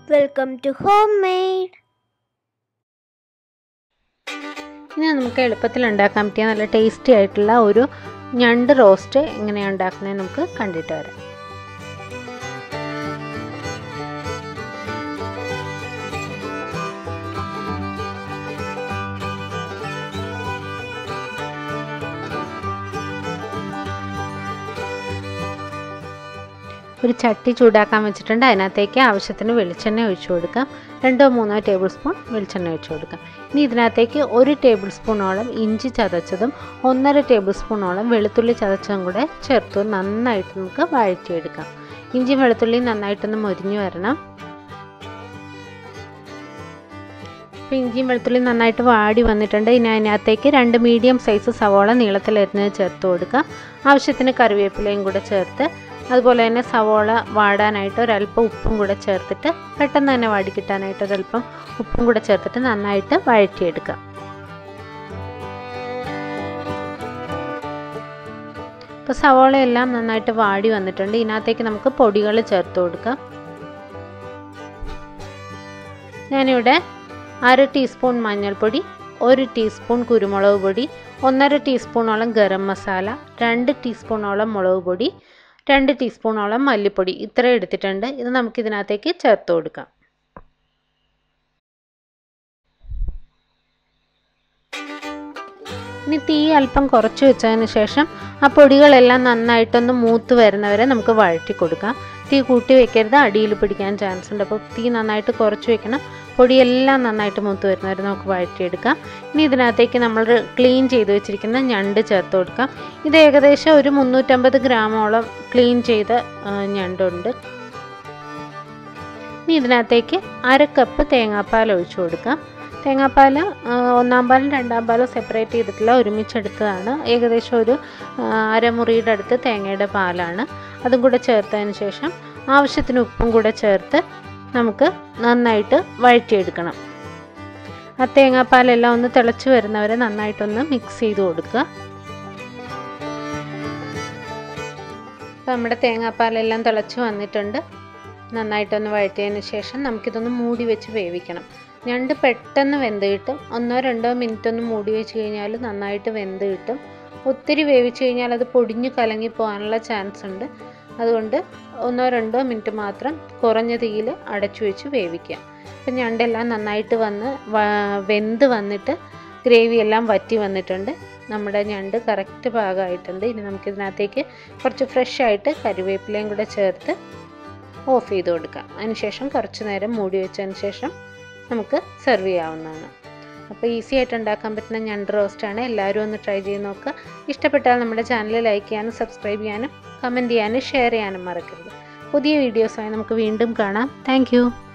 Welcome to Homemade. ഇനി നമുക്ക് എളുപ്പത്തിൽ ഉണ്ടാക്കാൻ പറ്റിയ നല്ല ടേസ്റ്റി ആയിട്ടുള്ള ഒരു ഞണ്ട് റോസ്റ്റ് എങ്ങനെയാണ് ഉണ്ടാക്കുന്നത് നമുക്ക് കണ്ടിട്ട് വരാം ഒരു ചട്ടി ചൂടാക്കാൻ വെച്ചിട്ടുണ്ട് അതിനകത്തേക്ക് ആവശ്യത്തിന് വെളിച്ചെണ്ണ ഒഴിച്ചു കൊടുക്കാം രണ്ടോ മൂന്നോ ടേബിൾ സ്പൂൺ വെളിച്ചെണ്ണ ഒഴിച്ചു കൊടുക്കാം ഇനി ഇതിനകത്തേക്ക് ഒരു ടേബിൾ സ്പൂണോളം ഇഞ്ചി ചതച്ചതും ഒന്നര ടേബിൾ സ്പൂണോളം വെളുത്തുള്ളി ചതച്ചതും കൂടെ ചേർത്ത് നന്നായിട്ട് നമുക്ക് വഴറ്റിയെടുക്കാം ഇഞ്ചിയും വെളുത്തുള്ളിയും നന്നായിട്ടൊന്ന് മൊരിഞ്ഞു വരണം അപ്പോൾ ഇഞ്ചിയും വെളുത്തുള്ളിയും നന്നായിട്ട് വാടി വന്നിട്ടുണ്ട് ഇനി അതിനകത്തേക്ക് രണ്ട് മീഡിയം സൈസ് സവോള നീളത്തിലരിഞ്ഞ് ചേർത്ത് കൊടുക്കാം ആവശ്യത്തിന് കറിവേപ്പിലയും കൂടെ ചേർത്ത് അതുപോലെ തന്നെ സവോള വാടാനായിട്ട് ഒരല്പം ഉപ്പും കൂടെ ചേർത്തിട്ട് പെട്ടെന്ന് തന്നെ വാടി കിട്ടാനായിട്ട് ഒരല്പം ഉപ്പും കൂടെ ചേർത്തിട്ട് നന്നായിട്ട് വഴറ്റിയെടുക്കാം ഇപ്പോൾ സവോളയെല്ലാം നന്നായിട്ട് വാടി വന്നിട്ടുണ്ട് ഇതിനകത്തേക്ക് നമുക്ക് പൊടികൾ ചേർത്ത് കൊടുക്കാം ഞാനിവിടെ അര ടീസ്പൂൺ മഞ്ഞൾപ്പൊടി ഒരു ടീസ്പൂൺ കുരുമുളക് പൊടി ഒന്നര ടീസ്പൂണോളം ഗരം മസാല രണ്ട് ടീസ്പൂണോളം മുളക് പൊടി രണ്ട് ടീസ്പൂണോളം മല്ലിപ്പൊടി ഇത്ര എടുത്തിട്ടുണ്ട് ഇത് നമുക്ക് ഇതിനകത്തേക്ക് ചേർത്ത് കൊടുക്കാം ഇനി തീ അല്പം കുറച്ച് വെച്ചതിന് ശേഷം ആ പൊടികളെല്ലാം നന്നായിട്ടൊന്ന് മൂത്ത് വരുന്നവരെ നമുക്ക് വഴറ്റി കൊടുക്കാം തീ കൂട്ടി വെക്കരുത് അടിയിൽ പിടിക്കാൻ ചാൻസ് ഉണ്ട് അപ്പോൾ തീ നന്നായിട്ട് കുറച്ച് വെക്കണം പൊടിയെല്ലാം നന്നായിട്ട് മൂത്ത് വരുന്നവരെ നമുക്ക് വഴറ്റിയെടുക്കാം ഇനി ഇതിനകത്തേക്ക് നമ്മൾ ക്ലീൻ ചെയ്ത് വെച്ചിരിക്കുന്ന ഞണ്ട് ചേർത്ത് കൊടുക്കാം ഇത് ഏകദേശം ഒരു മുന്നൂറ്റമ്പത് ഗ്രാമോളം ക്ലീൻ ചെയ്ത ഞണ്ടുണ്ട് ഇനി ഇതിനകത്തേക്ക് അര കപ്പ് തേങ്ങാപ്പാൽ ഒഴിച്ചു കൊടുക്കാം തേങ്ങാപ്പാൽ ഒന്നാം പാലും രണ്ടാം പാലും സെപ്പറേറ്റ് ചെയ്തിട്ടില്ല ഒരുമിച്ചെടുത്തതാണ് ഏകദേശം ഒരു അരമുറിയുടെ അടുത്ത് തേങ്ങയുടെ പാലാണ് അതും കൂടെ ചേർത്തതിന് ശേഷം ആവശ്യത്തിന് ഉപ്പും കൂടെ ചേർത്ത് നമുക്ക് നന്നായിട്ട് വഴറ്റിയെടുക്കണം ആ തേങ്ങാപ്പാലെല്ലാം ഒന്ന് തിളച്ച് വരുന്നവരെ നന്നായിട്ടൊന്ന് മിക്സ് ചെയ്ത് കൊടുക്കുക അപ്പോൾ നമ്മുടെ തേങ്ങാപ്പാലെല്ലാം തിളച്ച് വന്നിട്ടുണ്ട് നന്നായിട്ടൊന്ന് വഴറ്റിയതിന് ശേഷം നമുക്കിതൊന്ന് മൂടി വെച്ച് വേവിക്കണം ഞണ്ട് പെട്ടെന്ന് വെന്ത് കിട്ടും ഒന്നോ രണ്ടോ മിനിറ്റ് ഒന്ന് മൂടി വെച്ച് കഴിഞ്ഞാൽ നന്നായിട്ട് വെന്ത് കിട്ടും ഒത്തിരി വേവിച്ച് കഴിഞ്ഞാൽ അത് പൊടിഞ്ഞ് കലങ്ങി പോകാനുള്ള ചാൻസ് ഉണ്ട് അതുകൊണ്ട് ഒന്നോ രണ്ടോ മിനിറ്റ് മാത്രം കുറഞ്ഞ തീയിൽ അടച്ചു വെച്ച് വേവിക്കുക അപ്പം ഞണ്ടെല്ലാം നന്നായിട്ട് വന്ന് വെന്ത് വന്നിട്ട് ഗ്രേവി എല്ലാം വറ്റി വന്നിട്ടുണ്ട് നമ്മുടെ ഞണ്ട് കറക്റ്റ് പാകമായിട്ടുണ്ട് ഇനി നമുക്കിതിനകത്തേക്ക് കുറച്ച് ഫ്രഷ് ആയിട്ട് കരിവേപ്പിലയും കൂടെ ചേർത്ത് ഓഫ് ചെയ്ത് കൊടുക്കാം അതിനുശേഷം കുറച്ച് നേരം മൂടി വെച്ചതിന് ശേഷം നമുക്ക് സെർവ് ചെയ്യാവുന്നതാണ് അപ്പോൾ ഈസി ആയിട്ട് ഉണ്ടാക്കാൻ പറ്റുന്ന ഞണ്ട് റോസ്റ്റാണ് എല്ലാവരും ഒന്ന് ട്രൈ ചെയ്ത് നോക്കുക ഇഷ്ടപ്പെട്ടാൽ നമ്മുടെ ചാനൽ ലൈക്ക് ചെയ്യാനും സബ്സ്ക്രൈബ് ചെയ്യാനും കമൻറ്റ് ചെയ്യാനും ഷെയർ ചെയ്യാനും മറക്കരുത് പുതിയ വീഡിയോസായി നമുക്ക് വീണ്ടും കാണാം താങ്ക്